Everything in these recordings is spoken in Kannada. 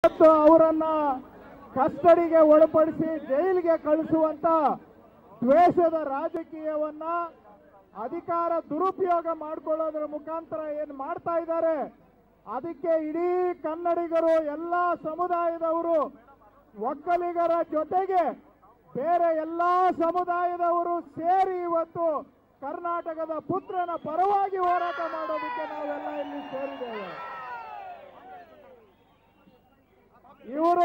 ಮತ್ತು ಅವರನ್ನ ಕಸ್ಟಡಿಗೆ ಒಳಪಡಿಸಿ ಜೈಲಿಗೆ ಕಳಿಸುವಂತ ದ್ವೇಷದ ರಾಜಕೀಯವನ್ನ ಅಧಿಕಾರ ದುರುಪಯೋಗ ಮಾಡ್ಕೊಳ್ಳೋದ್ರ ಮುಖಾಂತರ ಏನ್ ಮಾಡ್ತಾ ಇದ್ದಾರೆ ಅದಕ್ಕೆ ಇಡೀ ಕನ್ನಡಿಗರು ಎಲ್ಲ ಸಮುದಾಯದವರು ಒಕ್ಕಲಿಗರ ಜೊತೆಗೆ ಬೇರೆ ಎಲ್ಲಾ ಸಮುದಾಯದವರು ಸೇರಿ ಇವತ್ತು ಕರ್ನಾಟಕದ ಪುತ್ರನ ಪರವಾಗಿ ಹೋರಾಟ ಮಾಡೋದಕ್ಕೆ ನಾವೆಲ್ಲ ಇಲ್ಲಿ ಸೇರಿದ್ದೇವೆ ಇವರು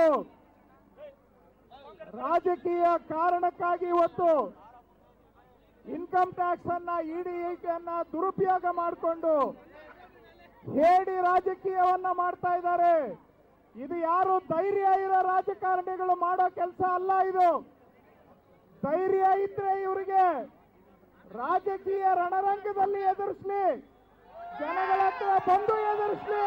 ರಾಜಕೀಯ ಕಾರಣಕ್ಕಾಗಿ ಇವತ್ತು ಇನ್ಕಮ್ ಟ್ಯಾಕ್ಸ್ ಅನ್ನ ಇಡಿ ಅನ್ನ ದುರುಪಯೋಗ ಮಾಡಿಕೊಂಡು ಹೇಡಿ ರಾಜಕೀಯವನ್ನ ಮಾಡ್ತಾ ಇದ್ದಾರೆ ಇದು ಯಾರು ಧೈರ್ಯ ಇರೋ ರಾಜಕಾರಣಿಗಳು ಮಾಡೋ ಕೆಲಸ ಅಲ್ಲ ಇದು ಧೈರ್ಯ ಇದ್ರೆ ಇವರಿಗೆ ರಾಜಕೀಯ ರಣರಂಗದಲ್ಲಿ ಎದುರಿಸ್ಲಿ ಜನಗಳ ಹತ್ರ ಬಂದು ಎದುರಿಸ್ಲಿ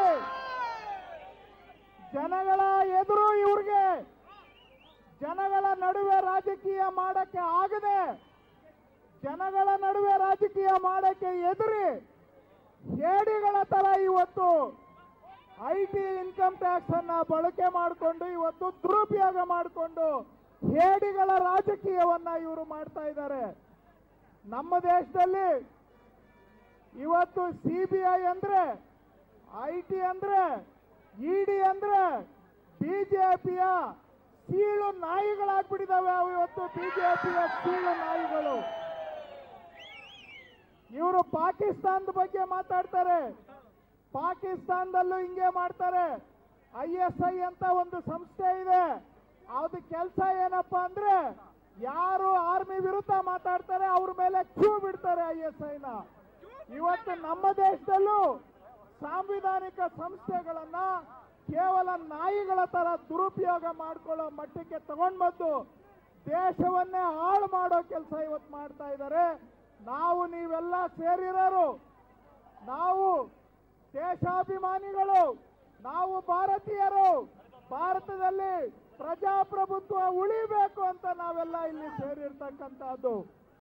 ಜನಗಳ ಎದುರು ಇವ್ರಿಗೆ ಜನಗಳ ನಡುವೆ ರಾಜಕೀಯ ಮಾಡಕ್ಕೆ ಆಗದೆ ಜನಗಳ ನಡುವೆ ರಾಜಕೀಯ ಮಾಡಕ್ಕೆ ಎದುರಿ ಹೇಡಿಗಳ ತರ ಇವತ್ತು ಐ ಟಿ ಇನ್ಕಮ್ ಟ್ಯಾಕ್ಸ್ ಅನ್ನ ಬಳಕೆ ಮಾಡಿಕೊಂಡು ಇವತ್ತು ದುರುಪಯೋಗ ಮಾಡಿಕೊಂಡು ಹೇಡಿಗಳ ರಾಜಕೀಯವನ್ನ ಇವರು ಮಾಡ್ತಾ ಇದ್ದಾರೆ ನಮ್ಮ ದೇಶದಲ್ಲಿ ಇವತ್ತು ಸಿ ಬಿ ಐ ಅಂದ್ರೆ ಐ ಟಿ ಅಂದ್ರೆ ಇಡಿ ಅಂದ್ರೆ ಬಿಜೆಪಿಯ ಸೀಳು ನಾಯಿಗಳಾಗ್ಬಿಟ್ಟಿದಾವೆ ಅವು ಇವತ್ತು ಬಿಜೆಪಿಯ ಸೀಳು ನಾಯಿಗಳು ಇವರು ಪಾಕಿಸ್ತಾನದ ಬಗ್ಗೆ ಮಾತಾಡ್ತಾರೆ ಪಾಕಿಸ್ತಾನದಲ್ಲೂ ಹಿಂಗೆ ಮಾಡ್ತಾರೆ ಐ ಎಸ್ ಐ ಅಂತ ಒಂದು ಸಂಸ್ಥೆ ಇದೆ ಅದು ಕೆಲಸ ಏನಪ್ಪಾ ಅಂದ್ರೆ ಯಾರು ಆರ್ಮಿ ವಿರುದ್ಧ ಮಾತಾಡ್ತಾರೆ ಅವ್ರ ಮೇಲೆ ಕ್ಯೂ ಬಿಡ್ತಾರೆ ಐ ಎಸ್ ಐನ ಇವತ್ತು ನಮ್ಮ ದೇಶದಲ್ಲೂ ಸಾಂವಿಧಾನಿಕ ಸಂಸ್ಥೆಗಳನ್ನ ಕೇವಲ ನಾಯಿಗಳ ತರ ದುರುಪಯೋಗ ಮಾಡ್ಕೊಳ್ಳೋ ಮಟ್ಟಕ್ಕೆ ತಗೊಂಡ್ಬಂದು ದೇಶವನ್ನೇ ಹಾಳು ಮಾಡೋ ಕೆಲಸ ಇವತ್ತು ಮಾಡ್ತಾ ಇದ್ದಾರೆ ನಾವು ನೀವೆಲ್ಲ ಸೇರಿರೋರು ನಾವು ದೇಶಾಭಿಮಾನಿಗಳು ನಾವು ಭಾರತೀಯರು ಭಾರತದಲ್ಲಿ ಪ್ರಜಾಪ್ರಭುತ್ವ ಉಳಿಬೇಕು ಅಂತ ನಾವೆಲ್ಲ ಇಲ್ಲಿ ಸೇರಿರ್ತಕ್ಕಂಥದ್ದು